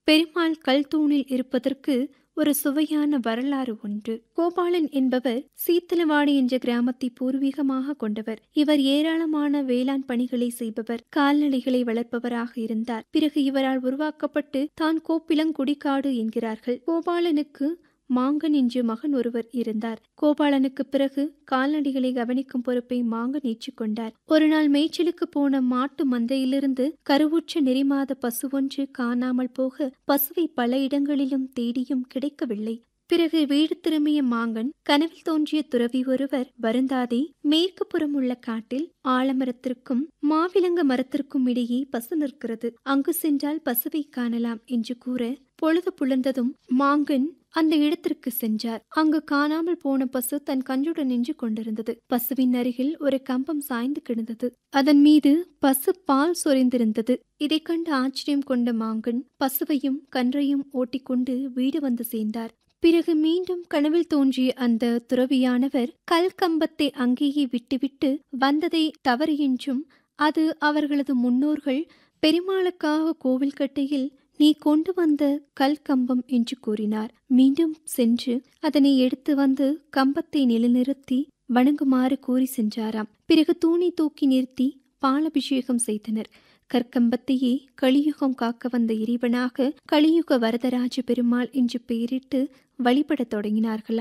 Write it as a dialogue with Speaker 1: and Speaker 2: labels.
Speaker 1: பெருமாள் கல் தூணில் இருப்பதற்கு ஒரு சுவையான வரலாறு ஒன்று கோபாலன் என்பவர் சீத்தலவாடி என்ற கிராமத்தை பூர்வீகமாக கொண்டவர் இவர் ஏராளமான வேளாண் பணிகளை செய்பவர் கால்நடைகளை வளர்ப்பவராக இருந்தார் பிறகு இவரால் உருவாக்கப்பட்டு தான் கோப்பிலங்குடிக்காடு என்கிறார்கள் கோபாலனுக்கு மாங்கன் என்று மகன் ஒருவர் இருந்தார் கோபாலனுக்கு பிறகு கால்நடைகளை கவனிக்கும் பொறுப்பை மாங்கன் ஏற்றுக்கொண்டார் ஒரு நாள் மேய்ச்சலுக்கு போன மாட்டு மந்தையிலிருந்து கருவுற்ற நெறிமாத பசு ஒன்று காணாமல் போக பசுவை பல இடங்களிலும் தேடியும் கிடைக்கவில்லை பிறகு வீடு திரும்பிய மாங்கன் கனவில் தோன்றிய துறவி ஒருவர் வருந்தாதே மேற்கு புறம் உள்ள காட்டில் ஆலமரத்திற்கும் மாவிலங்க மரத்திற்கும் இடையே பசு நிற்கிறது அங்கு சென்றால் பசுவை காணலாம் என்று கூற பொழுது புலர்ந்ததும் மாங்கன் அந்த இடத்திற்கு சென்றார் அங்கு காணாமல் போன பசு தன் கஞ்சுடன் நின்று கொண்டிருந்தது பசுவின் அருகில் ஒரு கம்பம் சாய்ந்து கிடந்தது அதன் மீது பசு பால் சொரிந்திருந்தது இதை கண்டு ஆச்சரியம் கொண்ட மாங்கன் பசுவையும் கன்றையும் ஓட்டிக்கொண்டு வீடு வந்து சேர்ந்தார் பிறகு மீண்டும் கனவில் தோன்றிய அந்த துறவியானவர் கல் கம்பத்தை அங்கேயே விட்டுவிட்டு வந்ததை தவறு என்றும் அது அவர்களது முன்னோர்கள் பெருமாளுக்காக கோவில் கட்டையில் நீ கொண்டு வந்த கல் கம்பம் என்று கூறினார் மீண்டும் சென்று அதனை எடுத்து வந்து கம்பத்தை நிலைநிறுத்தி வணங்குமாறு கூறி சென்றாராம் பிறகு தூணி தூக்கி நிறுத்தி பாலபிஷேகம் செய்தனர் கற்கம்பத்தையே கலியுகம் காக்க வந்த இறைவனாக கலியுக வரதராஜ பெருமாள் என்று பெயரிட்டு வழிபடத் தொடங்கினார்களாம்